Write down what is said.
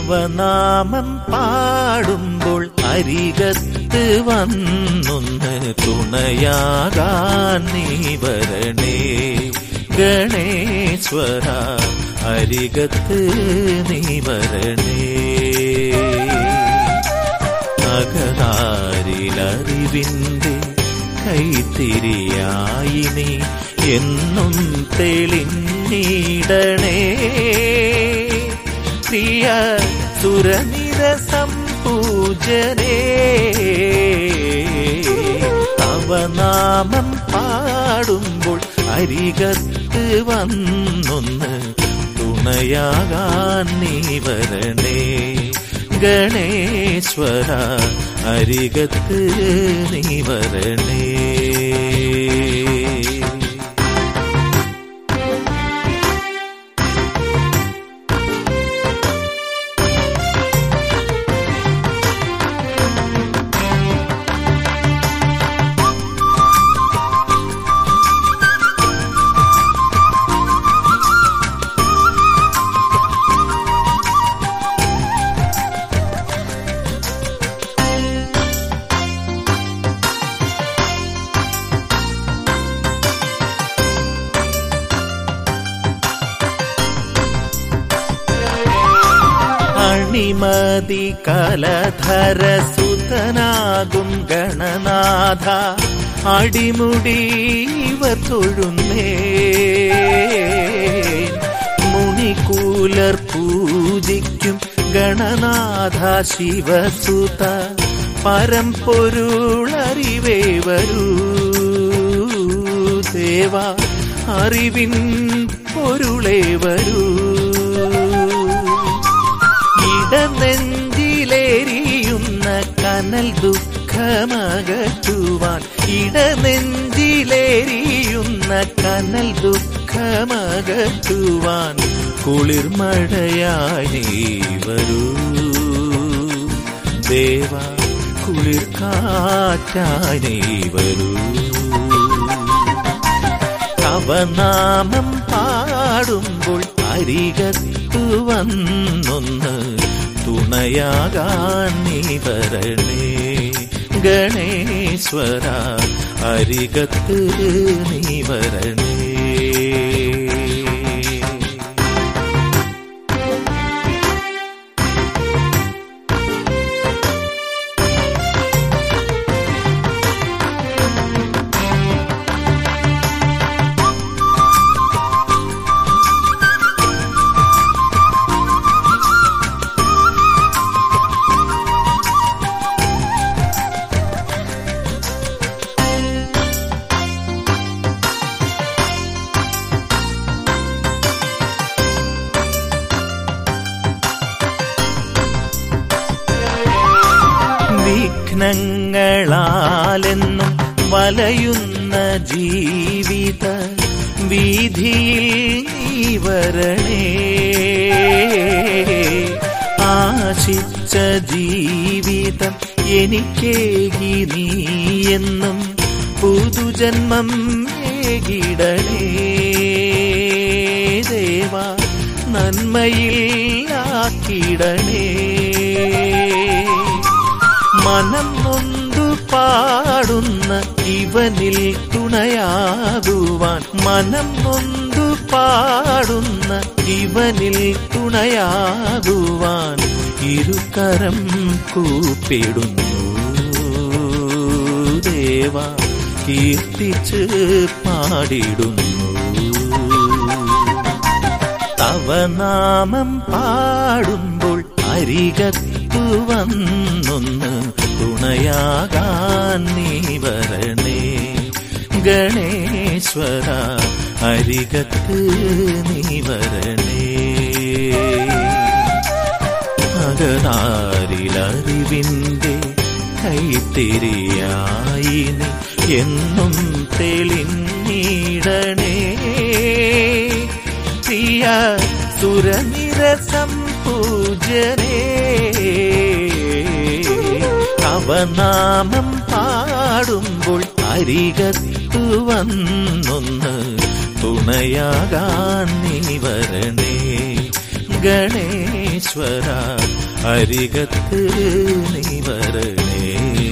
അവനാമം പാടുമ്പോൾ അരികത്ത് വന്നൊന്ന് തുണയാകാൻ നീ വരണേ ഗണേശ്വര അരികത്ത് നീ വരണേ അകതാരിലറിവിന്റെ കൈത്തിരിയായി നീ എന്നും തെളിഞ്ഞിടണേ പ്രിയ സുരനിര സംപൂജനേ അവനാമം പാടുമ്പോൾ അരികത്ത് വന്നൊന്ന് തുണയാകാൻ നീ വരണേ ഗണേശ്വര അരികത്ത് നീ വരണേ അണിമതി കലധര സുതനാകും ഗണനാഥ അടിമുടിവ തൊഴുന്നേ മുണിക്കൂലർ പൂജിക്കും ഗണനാഥ ശിവസുത പരമ്പൊരുളറിവേ വരൂ ദേവ അറിവിൻ പൊരുളേ വരൂ ഇടനെഞ്ചിലേരിയുന്ന കനൽ ദുഃഖമകറ്റുവാൻ ഇടനെഞ്ചിലേരിയുന്ന കനൽ ദുഃഖമകറ്റുവാൻ കുളിർമഴയായി നീ വരൂ ദേവ കുളിർ കാറ്റായി നീ വരൂ അവനാമം പാടുമ്പോൾ അരികത്തു വന്നൊന്ന് തുണയാകാൻ നീ വരണേ ഗണേശ്വര അരികത്ത് നീ വരണേ വിഘ്നങ്ങളാലെന്നും വലയുന്ന ജീവിത വീതിയിൽ നീ വരണേ ആശിച്ച ജീവിതം എനിക്കേകി നീ എന്നും പുതുജന്മം ഏകിടണേ ദേവ നന്മയിൽ ആക്കിടണേ മനം നൊന്തു പാടുന്ന ഇവനിൽ തുണയാകുവാൻ മനം നൊന്തു പാടുന്ന ഇവനിൽ തുണയാകുവാൻ ഇരുകരം കൂപ്പിടുന്നു ദേവ കീർത്തിച്ച് പാടിടുന്നു തവനാമം പാടുമ്പോൾ അരികത്തു വന്നൊന്ന് തുണയാകാൻ നീ വരണേ ഗണേശ്വര അരികത്ത് നീ വരണേ അകതാരിലറിവിന്റെ കൈത്തിരിയായി നീ എന്നും തെളിഞ്ഞിടണേ പ്രിയ സുരനിരസം പൂജനേ അവനാമം പാടുമ്പോൾ അരികത്തു വന്നൊന്ന് തുണയാകാൻ നീ വരണേ ഗണേശ്വര അരികത്ത് നീ വരണേ